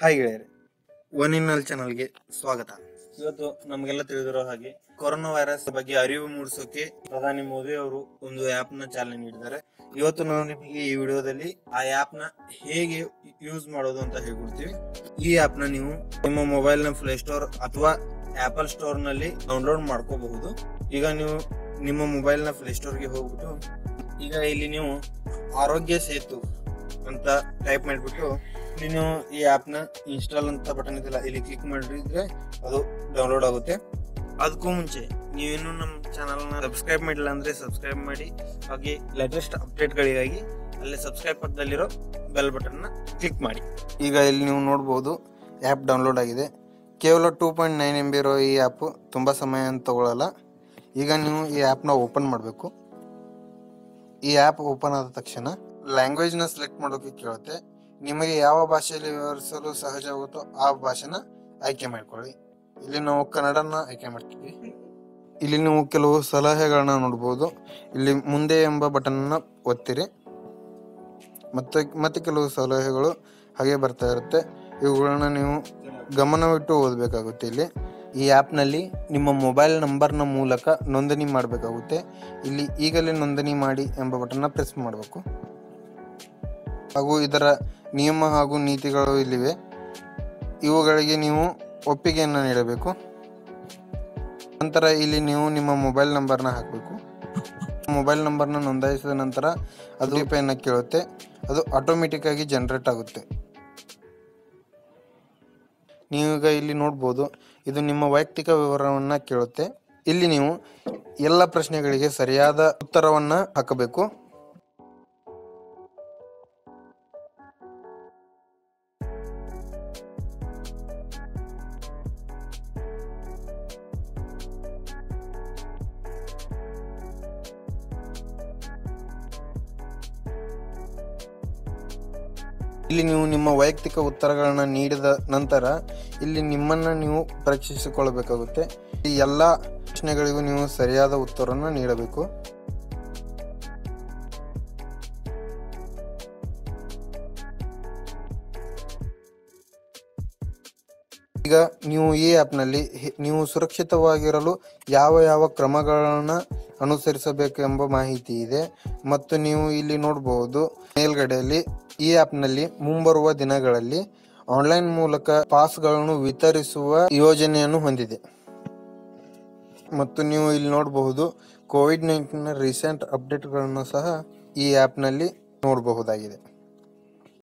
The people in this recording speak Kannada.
ಹಾಯ್ ಗೆಳೆಯರೆ ಒನ್ ಇನ್ ಅಲ್ ಚಾನಲ್ಗೆ ಸ್ವಾಗತ ಇವತ್ತು ನಮಗೆಲ್ಲ ತಿಳಿದಿರೋ ಹಾಗೆ ಕೊರೋನಾ ವೈರಸ್ ಬಗ್ಗೆ ಅರಿವು ಮೂಡಿಸೋಕೆ ಪ್ರಧಾನಿ ಮೋದಿ ಅವರು ಒಂದು ಆಪ್ ನ ಚಾಲನೆ ನೀಡಿದ್ದಾರೆ ಇವತ್ತು ನಾವು ನಿಮಗೆ ಈ ವಿಡಿಯೋದಲ್ಲಿ ಆ ಆಪ್ ನ ಹೇಗೆ ಯೂಸ್ ಮಾಡೋದು ಅಂತ ಹೇಳ್ಕೊಡ್ತೀವಿ ಈ ಆಪ್ ನ ನೀವು ನಿಮ್ಮ ಮೊಬೈಲ್ ನ ಪ್ಲೇ ಸ್ಟೋರ್ ಅಥವಾ ಆಪಲ್ ಸ್ಟೋರ್ ನಲ್ಲಿ ಡೌನ್ಲೋಡ್ ಮಾಡ್ಕೋಬಹುದು ಈಗ ನೀವು ನಿಮ್ಮ ಮೊಬೈಲ್ ನ ಪ್ಲೇ ಸ್ಟೋರ್ ಗೆ ಹೋಗ್ಬಿಟ್ಟು ಈಗ ಇಲ್ಲಿ ನೀವು ಆರೋಗ್ಯ ಸೇತು ಅಂತ ಟೈಪ್ ಮಾಡಿಬಿಟ್ಟು ಇಲ್ಲಿ ನೀವು ಈ ಆಪ್ ನ ಇನ್ಸ್ಟಾಲ್ ಅಂತ ಬಟನ್ ಇದೆಯಲ್ಲ ಇಲ್ಲಿ ಕ್ಲಿಕ್ ಮಾಡಿದ್ರೆ ಅದು ಡೌನ್ಲೋಡ್ ಆಗುತ್ತೆ ಅದಕ್ಕೂ ಮುಂಚೆ ನೀವೇನು ನಮ್ಮ ಚಾನಲ್ ನ ಸಬ್ಸ್ಕ್ರೈಬ್ ಮಾಡಿಲ್ಲ ಅಂದ್ರೆ ಸಬ್ಸ್ಕ್ರೈಬ್ ಮಾಡಿ ಹಾಗೆ ಲೇಟೆಸ್ಟ್ ಅಪ್ಡೇಟ್ ಗಳಿಗಾಗಿ ಅಲ್ಲಿ ಸಬ್ಸ್ಕ್ರೈಬ್ ಪಕ್ಕದಲ್ಲಿರೋ ಬೆಲ್ ಬಟನ್ ನ ಕ್ಲಿಕ್ ಮಾಡಿ ಈಗ ಇಲ್ಲಿ ನೀವು ನೋಡಬಹುದು ಆ್ಯಪ್ ಡೌನ್ಲೋಡ್ ಆಗಿದೆ ಕೇವಲ two point nine M B ಇರೋ ಈ ಆ್ಯಪ್ ತುಂಬ ಸಮಯ ಅಂತ ತಗೊಳ್ಳಲ್ಲ ಈಗ ನೀವು ಈ ಆ್ಯಪ್ನ ಓಪನ್ ಮಾಡಬೇಕು ಈ ಆ್ಯಪ್ ಓಪನ್ ಆದ ತಕ್ಷಣ ಲ್ಯಾಂಗ್ವೇಜ್ನ ಸೆಲೆಕ್ಟ್ ಮಾಡೋಕೆ ಕೇಳುತ್ತೆ ನಿಮಗೆ ಯಾವ ಭಾಷೆಯಲ್ಲಿ ವಿವರಿಸಲು ಸಹಜವಾಗುತ್ತೋ ಆ ಭಾಷೆನ ಆಯ್ಕೆ ಮಾಡ್ಕೊಳ್ಳಿ ಇಲ್ಲಿ ನಾವು ಕನ್ನಡನ ಆಯ್ಕೆ ಮಾಡ್ತೀವಿ ಇಲ್ಲಿ ನೀವು ಕೆಲವು ಸಲಹೆಗಳನ್ನ ನೋಡ್ಬೋದು ಇಲ್ಲಿ ಮುಂದೆ ಎಂಬ ಬಟನ್ನ ಒತ್ತಿರಿ ಮತ್ತೆ ಮತ್ತೆ ಕೆಲವು ಸಲಹೆಗಳು ಹಾಗೆ ಬರ್ತಾ ಇರುತ್ತೆ ಇವುಗಳನ್ನ ನೀವು ಗಮನವಿಟ್ಟು ಓದಬೇಕಾಗುತ್ತೆ ಇಲ್ಲಿ ಈ ಆ್ಯಪ್ನಲ್ಲಿ ನಿಮ್ಮ ಮೊಬೈಲ್ ನಂಬರ್ನ ಮೂಲಕ ನೋಂದಣಿ ಮಾಡಬೇಕಾಗುತ್ತೆ ಇಲ್ಲಿ ಈಗಲೇ ನೋಂದಣಿ ಮಾಡಿ ಎಂಬ ಬಟನ್ನ ಪ್ರೆಸ್ ಮಾಡಬೇಕು ಹಾಗೂ ಇದರ ನಿಯಮ ಹಾಗೂ ನೀತಿಗಳು ಇಲ್ಲಿವೆ ಇವುಗಳಿಗೆ ನೀವು ಒಪ್ಪಿಗೆಯನ್ನು ನೀಡಬೇಕು ನಂತರ ಇಲ್ಲಿ ನೀವು ನಿಮ್ಮ ಮೊಬೈಲ್ ನಂಬರ್ನ ಹಾಕಬೇಕು ಮೊಬೈಲ್ ನಂಬರ್ನ ನೋಂದಾಯಿಸಿದ ನಂತರ ಅದು ಪೇನ ಕೇಳುತ್ತೆ ಅದು ಆಟೋಮೆಟಿಕ್ ಆಗಿ ಜನರೇಟ್ ಆಗುತ್ತೆ ನೀವೀಗ ಇಲ್ಲಿ ನೋಡ್ಬೋದು ಇದು ನಿಮ್ಮ ವೈಯಕ್ತಿಕ ವಿವರವನ್ನ ಕೇಳುತ್ತೆ ಇಲ್ಲಿ ನೀವು ಎಲ್ಲ ಪ್ರಶ್ನೆಗಳಿಗೆ ಸರಿಯಾದ ಉತ್ತರವನ್ನ ಹಾಕಬೇಕು ಇಲ್ಲಿ ನೀವು ನಿಮ್ಮ ವೈಯಕ್ತಿಕ ಉತ್ತರಗಳನ್ನ ನೀಡಿದ ನಂತರ ಇಲ್ಲಿ ನಿಮ್ಮನ್ನ ನೀವು ಪರೀಕ್ಷಿಸಿಕೊಳ್ಳಬೇಕಾಗುತ್ತೆ ಈ ಎಲ್ಲ ಪ್ರಶ್ನೆಗಳಿಗೂ ನೀವು ಸರಿಯಾದ ಉತ್ತರವನ್ನು ನೀಡಬೇಕು ಈಗ ನೀವು ಈ ಆ್ಯಪ್ನಲ್ಲಿ ನೀವು ಸುರಕ್ಷಿತವಾಗಿರಲು ಯಾವ ಯಾವ ಕ್ರಮಗಳನ್ನ ಅನುಸರಿಸಬೇಕು ಎಂಬ ಮಾಹಿತಿ ಇದೆ ಮತ್ತು ನೀವು ಇಲ್ಲಿ ನೋಡಬಹುದು ಮೇಲ್ಗಡೆಯಲ್ಲಿ ಈ ಆ್ಯಪ್ನಲ್ಲಿ ಮುಂಬರುವ ದಿನಗಳಲ್ಲಿ ಆನ್ಲೈನ್ ಮೂಲಕ ಪಾಸ್ಗಳನ್ನು ವಿತರಿಸುವ ಯೋಜನೆಯನ್ನು ಹೊಂದಿದೆ ಮತ್ತು ನೀವು ಇಲ್ಲಿ ನೋಡಬಹುದು ಕೋವಿಡ್ ನೈನ್ಟೀನ್ ರೀಸೆಂಟ್ ಅಪ್ಡೇಟ್ಗಳನ್ನು ಸಹ ಈ ಆ್ಯಪ್ನಲ್ಲಿ ನೋಡಬಹುದಾಗಿದೆ